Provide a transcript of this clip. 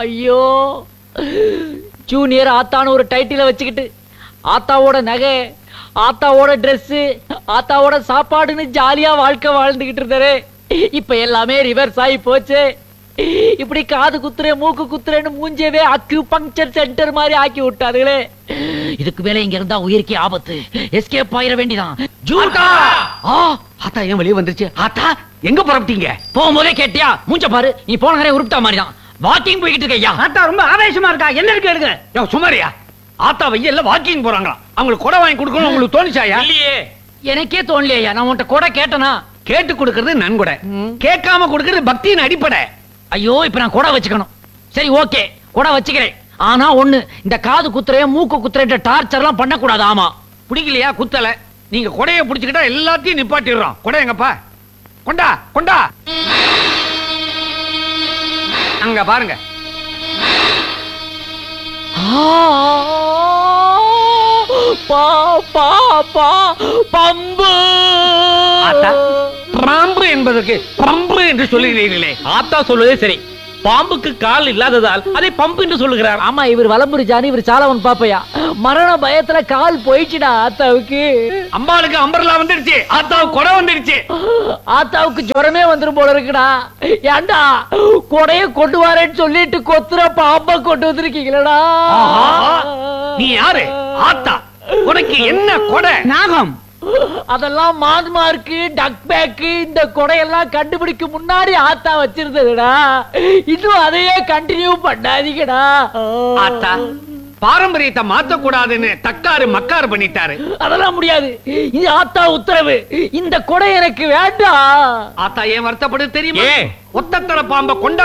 ஐயோ ஜூனியர் ஆத்தான்னு ஒரு டைட்டில வச்சுக்கிட்டு ஆத்தாவோட நகை ஆத்தாவோட Dress ஆத்தாவோட சாப்பாடுன்னு ஜாலியா வாழ்க்கை வாழ்ந்துகிட்டு இருந்தாரு இப்ப எல்லாமே ரிவர்ஸ் ஆகி போச்சு இப்படி காது குத்துறேன் மூக்கு குத்துறேன்னு மூஞ்சவே அக்யூ பங்க்சர் சென்டர் மாதிரி ஆக்கி விட்டாருங்களே இதுக்கு மேல இங்க இருந்தா உயிருக்கே ஆபத்து எஸ்கேப் ஆயிர வேண்டிதான் ஜூட்டா ஆ ஆத்தா ஏன் வெளியே வந்துருச்சு ஆத்தா எங்க புறப்பட்டீங்க போகும்போதே கேட்டியா மூஞ்ச பாரு நீ போன நேரம் உருப்பிட்டா மாதிரி தான் வாக்கிங் போய்கிட்டு இருக்கையா ஆத்தா ரொம்ப ஆவேசமா இருக்கா என்ன இருக்கு எடுங்க யோ சுமாரியா ஆத்தா வெயில்ல வாக்கிங் போறாங்களா அவங்களுக்கு கொடை வாங்கி கொடுக்கணும் உங்களுக்கு தோணுச்சாயா இல்லையே எனக்கே தோணலையா நான் உன்கிட்ட கூட கேட்டனா கேட்டு கொடுக்கறது நன்கொடை ம். கேட்காம கொடுக்கறது பக்தியின் அடிப்படை ஐயோ இப்ப நான் கூட வச்சுக்கணும் சரி ஓகே கூட வச்சுக்கிறேன் ஆனா ஒண்ணு இந்த காது குத்துறே மூக்கு குத்துறேன்ற டார்ச்சர் எல்லாம் பண்ணக்கூடாது ஆமா பிடிக்கலையா குத்தல நீங்க கொடைய புடிச்சுக்கிட்டா எல்லாத்தையும் நிப்பாட்டிடுறோம் கொடை எங்கப்பா கொண்டா கொண்டா அங்க பாருங்க ஆ, பா பா பா பம்பு ஆத்தா பாம்பு என்பதற்கு பம்பு என்று சொல்லுகிறீர்களே ஆத்தா சொல்வதே சரி பாம்புக்கு கால் இல்லாததால் அதை பம்பு என்று சொல்லுகிறார் ஆமா இவர் வலம்புரி ஜானி இவர் சாலவன் பாப்பையா மரண பயத்துல கால் போயிடுச்சுடா ஆத்தாவுக்கு அம்பாளுக்கு அம்பர்லா வந்துடுச்சு ஆத்தாவுக்கு கொடை வந்துடுச்சு ஆத்தாவுக்கு ஜுரமே வந்துரும் போல இருக்குடா ஏன்டா கொடைய கொண்டு வரேன்னு சொல்லிட்டு கொத்துற பாம்ப கொண்டு வந்திருக்கீங்களடா ஆஹா, நீ யாரு ஆத்தா உனக்கு என்ன கொடை நாகம் அதெல்லாம் மார்க்கு டக் பேக்கு இந்த கொடையெல்லாம் கண்டுபிடிக்க முன்னாடி ஆத்தா வச்சிருந்ததுடா இன்னும் அதையே கண்டினியூ பண்ணாதீங்கடா ஆத்தா பாரம்பரியத்தை மாத்த கூடாதுன்னு தக்காரு மக்காரு பண்ணிட்டாரு அதெல்லாம் முடியாது இது ஆத்தா உத்தரவு இந்த கொடை எனக்கு வேண்டாம் ஆத்தா ஏன் வருத்தப்படுது தெரியுமா ஏன்? ஒத்தத்தர பாம்ப கொண்டா